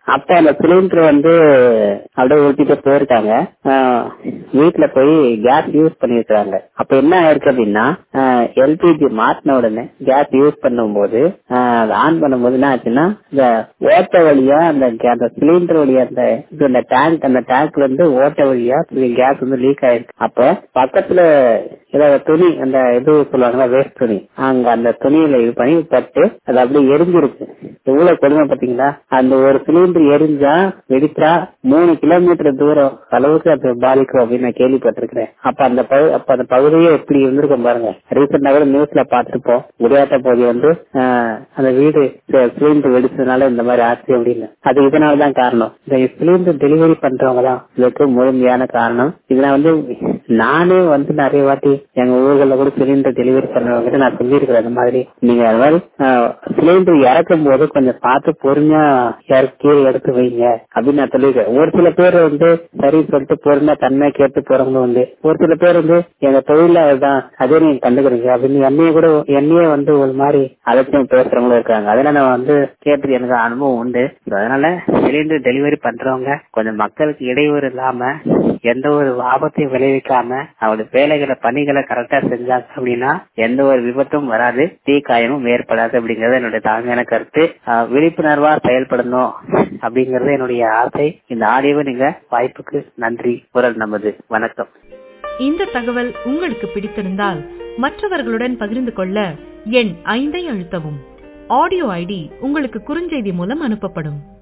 அப்ப அந்த சிலிண்டர் வந்து அப்படியே ஊட்டிட்டு போயிருக்காங்க ஆஹ் வீட்டுல போய் கேஸ் யூஸ் பண்ணிருக்காங்க அப்ப என்ன ஆயிருக்கு அப்படின்னா எல்பிஜி மாட்டின உடனே கேஸ் யூஸ் பண்ணும்போது ஆன் பண்ணும்போது என்ன ஆச்சுன்னா இந்த ஓட்ட வழியா அந்த ga- அந்த சிலிண்டர் வழியா அந்த இது அந்த டேங்க் அந்த டேங்க்ல இருந்து ஓட்ட வழியா கேஸ் வந்து லீக் ஆயிருக்கு அப்ப பக்கத்துல ஏதாவது துணி அந்த இது சொல்லுவாங்களா வேஸ்ட் துணி அங்க அந்த துணியில இது பண்ணி பட்டு அது அப்படியே எரிஞ்சிருக்கு எவ்வளவு கொடுமை பாத்தீங்களா அந்த ஒரு சிலிண்டர் எரிஞ்சா வெடிச்சா மூணு கிலோமீட்டர் தூரம் அளவுக்கு அது பாதிக்கும் அப்படின்னு நான் கேள்விப்பட்டிருக்கிறேன் அப்ப அந்த பகு- அப்ப அந்த பகுதியே எப்படி இருந்திருக்கும் பாருங்க ரீசெண்டா கூட நியூஸ்ல பார்த்திருப்போம் குடியாத்த பகுதி வந்து ஆஹ், அந்த வீடு சிலிண்டர் வெடிச்சதுனால இந்த மாதிரி ஆச்சு அப்படின்னு அது இதனாலதான் காரணம் இந்த சிலிண்டர் டெலிவரி பண்றவங்க தான் இதுக்கு முழுமையான காரணம் இதுல வந்து நானே வந்து நிறைய வாட்டி எங்க ஊர்கள்ல கூட சிலிண்டர் டெலிவரி பண்ணவங்க நான் சொல்லியிருக்கிறேன் அந்த மாதிரி நீங்க அது மாதிரி சிலிண்டர் இறக்கும் போது கொஞ்சம் பார்த்து பொறுமையா இறக்கி கீழே எடுத்து வைங்க அப்படின்னு நான் சொல்லியிருக்கேன் ஒரு சில பேர் வந்து சரின்னு சொல்லிட்டு பொறுமையா தன்மையா கேட்டு போறவங்களும் உண்டு ஒரு சில பேர் வந்து எங்க தொழில அதுதான் அதே நீங்க கண்டுக்கிறீங்க அப்படின்னு என்னைய கூட என்னையே வந்து ஒரு மாதிரி அலட்சியம் பேசுறவங்களும் இருக்காங்க அதெல்லாம் நான் வந்து கேட்டு எனக்கு அனுபவம் உண்டு அதனால சிலிண்டர் டெலிவரி பண்றவங்க கொஞ்சம் மக்களுக்கு இடையூறு இல்லாம எந்த ஒரு ஆபத்தையும் விளைவிக்காம அவருடைய வேலைகளை பணிகளை கரெக்டா செஞ்சாங்க அப்படின்னா எந்த ஒரு விபத்தும் வராது தீ காயமும் ஏற்படாது அப்படிங்கறது என்னுடைய தாழ்மையான கருத்து ஆஹ் விழிப்புணர்வா செயல்படணும் அப்படிங்கறது என்னுடைய ஆசை இந்த ஆடியோவை நீங்க வாய்ப்புக்கு நன்றி குரல் நமது வணக்கம் இந்த தகவல் உங்களுக்கு பிடித்திருந்தால் மற்றவர்களுடன் பகிர்ந்து கொள்ள எண் ஐந்தை அழுத்தவும் ஆடியோ ஐடி உங்களுக்கு குறுஞ்செய்தி மூலம் அனுப்பப்படும்